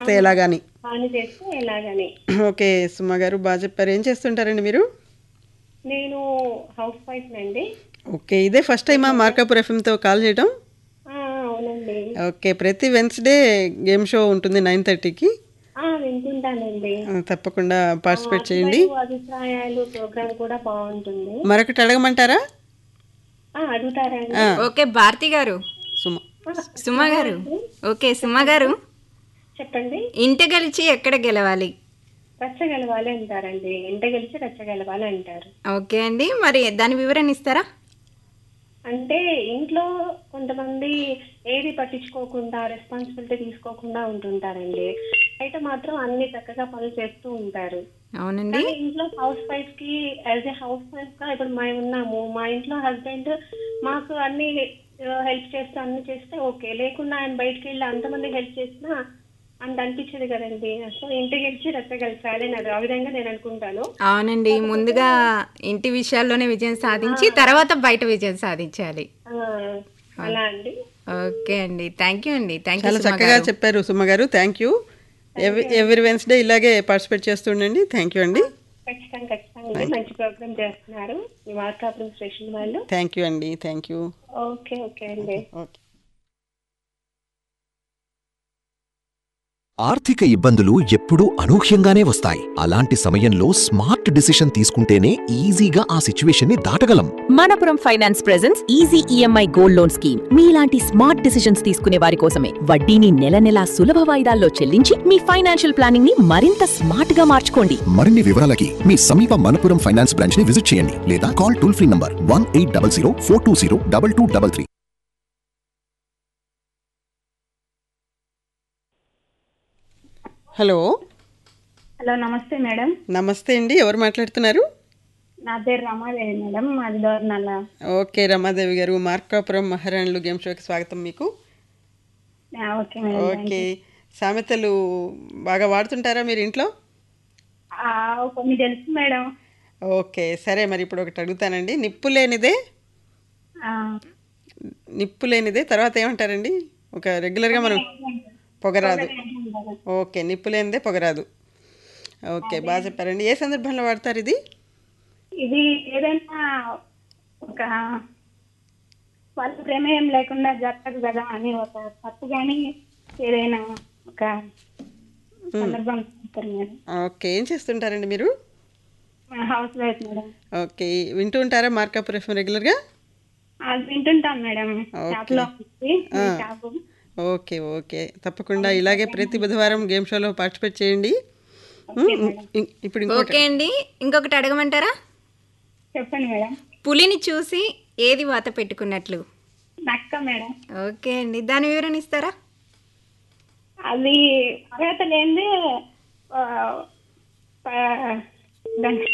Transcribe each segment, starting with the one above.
చేస్తే ఎలాగని హాని చేస్తే ఎలాగని ఓకే సుమ గారు బాగా చెప్పారు ఏం చేస్తుంటారండి మీరు నేను హౌస్ వైఫ్ నండి ఓకే ఇదే ఫస్ట్ టైమా మార్కాపూర్ ఎఫ్ఎంతో కాల్ చేయడం ఆ, అవునండి ఓకే ప్రతి వెన్స్డే గేమ్ షో ఉంటుంది నైన్ థర్టీకి ఆ, వింటుంటానండి తప్పకుండా పార్టిసిపేట్ చేయండి మరియు అభిప్రాయాలు ప్రోగ్రామ్ కూడా బాగుంటుంది మరొకటి అడగమంటారా ఆ, అడుగుతారండి ఆ, ఓకే భారతి గారు సుమ సుమ గారు ఓకే సుమ గారు చెప్పండి ఇంట గెలిచి ఎక్కడ గెలవాలి రచ్చ గెలవాలి అంటారండి ఎంట గెలిచి రచ్చ గెలవాలి అంటారు ఓకే అండి మరి దాని వివరణ ఇస్తారా అంటే ఇంట్లో కొంతమంది ఏది పట్టించుకోకుండా రెస్పాన్సిబిలిటీ తీసుకోకుండా ఉంటుంటారండి అయితే మాత్రం అన్ని చక్కగా పనులు చేస్తూ ఉంటారు అవునండి కానీ ఇంట్లో హౌస్ వైఫ్ కి యాజ్ ఏ హౌస్ వైఫ్ గా ఇప్పుడు మేము ఉన్నాము మా ఇంట్లో హస్బెండ్ మాకు అన్ని హెల్ప్ చేస్తూ అన్ని చేస్తే ఓకే లేకుండా ఆయన బయటకు వెళ్ళి అంతమంది హెల్ప్ చేసినా అంత అనిపించదు కదండి సో ఇంటికి గెలిచి రచ్చ గెలిచాలి అది ఆ విధంగా నేను అనుకుంటాను అవునండి ముందుగా ఇంటి విషయాల్లోనే విజయం సాధించి తర్వాత బయట విజయం సాధించాలి ఆ, అలా అండి ఓకే అండి థ్యాంక్ యూ అండి థ్యాంక్ యూ చాలా చక్కగా చెప్పారు సుమ గారు thank you every every Wednesday ఇలాగే పార్టిసిపేట్ చేస్తుండండి థ్యాంక్ యూ అండి ఖచ్చితంగా ఖచ్చితంగా మంచి ప్రోగ్రామ్ చేస్తున్నారు మీ మార్కాపురం స్టేషన్ వాళ్ళు థ్యాంక్ యూ అండి థ్యాంక్ యూ ఓకే ఓకే అండి ఓకే ఆర్థిక ఇబ్బందులు ఎప్పుడూ అనూహ్యంగానే వస్తాయి అలాంటి సమయంలో స్మార్ట్ డిసిషన్ తీసుకుంటేనే ఈజీగా ఆ సిచ్యువేషన్ ని దాటగలం Manappuram finance presence easy EMI gold loan scheme మీలాంటి స్మార్ట్ డిసిషన్స్ తీసుకునే వారి కోసమే వడ్డీని నెల నెలా సులభ వాయిదాల్లో చెల్లించి మీ ఫైనాన్షియల్ ప్లానింగ్ ని మరింత స్మార్ట్ గా మార్చుకోండి మరిన్ని వివరాలకి మీ సమీప మనపురం ఫైనాన్స్ బ్రాంచ్ ని విజిట్ చేయండి లేదా call toll free number one eight double zero four two zero double two double three hello hello నమస్తే మేడం నమస్తే అండి ఎవరు మాట్లాడుతున్నారు నా పేరు రమాదేవి మేడం మాది దోర్నల్ల ఓకే రమాదేవి గారు మార్కాపురం మహారాణులు గేమ్ షోకి స్వాగతం మీకు ఓకే మేడం ఓకే సామెతలు బాగా వాడుతుంటారా మీరు ఇంట్లో ఆ, కొన్ని తెలుసు మేడం ఓకే సరే మరి ఇప్పుడు ఒకటి అడుగుతానండి నిప్పు లేనిదే ఆ, నిప్పు లేనిదే తర్వాత ఏమంటారండి ఒక రెగ్యులర్గా మనం పొగరాదు ఓకే నిప్పు లేనిదే పొగరాదు ఓకే బాగా చెప్పారండి ఏ సందర్భంలో వాడతారు ఇది ఇది ఏదైనా ఒక వాళ్ళ ప్రమేయం లేకుండా జరగదు కదా అని ఒక తప్పు కానీ ఏదైనా ఒక సందర్భం చెప్తారు మేడం ఓకే ఏం చేస్తుంటారండి మీరు హౌస్ వైఫ్ మేడం ఓకే వింటూ ఉంటారా మార్కాపురం ఎఫ్ఎం రెగ్యులర్గా అది వింటుంటాం మేడం షాప్ లో ఉంది, ఆ. షాపు ఓకే ఓకే తప్పకుండా ఇలాగే ప్రతి బుధవారం గేమ్ షోలో పార్టిసిపేట్ చేయండి ఉమ్, ఇం- ఇప్పుడు ఇంకోటి ఓకే అండి ఇంకొకటి అడగమంటారా చెప్పండి మేడం పులిని చూసి ఏది వాత పెట్టుకున్నట్లు నక్క మేడం ఓకే అండి దాని వివరణ ఇస్తారా అది అర్హత లేనిదే ఆ, ప- దాన్ని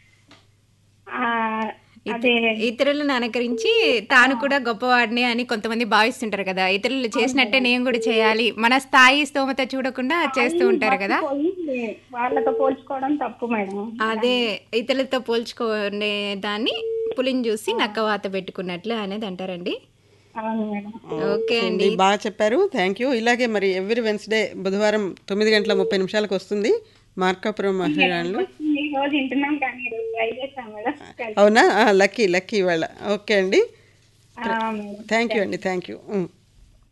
ఆ, అదే ఇతరులను అనుకరించి తాను కూడా గొప్పవాడిని అని కొంతమంది భావిస్తుంటారు కదా ఇతరులు చేసినట్టే నేను కూడా చేయాలి మన స్థాయి స్తోమత చూడకుండా చేస్తూ ఉంటారు కదా పోయి వాళ్ళతో పోల్చుకోవడం తప్పు మేడం అదే ఇతరులతో పోల్చుకునే దాన్ని పులిని చూసి నక్క వాత పెట్టుకున్నట్లు అనేది అంటారండి అవును మేడం ఓకే అండి అండి బాగా చెప్పారు థ్యాంక్ యూ ఇలాగే మరి ఎవ్రీ వెన్స్డే బుధవారం తొమ్మిది గంటల ముప్పై నిమిషాలకు వస్తుంది మార్కాపురం మహిళలు ఈ రోజు వింటున్నాం కానీ ఈరోజు ట్రై చేస్తాం మేడం అవునా లక్కీ లక్కీ ఇవాళ ఓకే అండి ఆ, మేడం థ్యాంక్ యూ అండి థ్యాంక్ యూ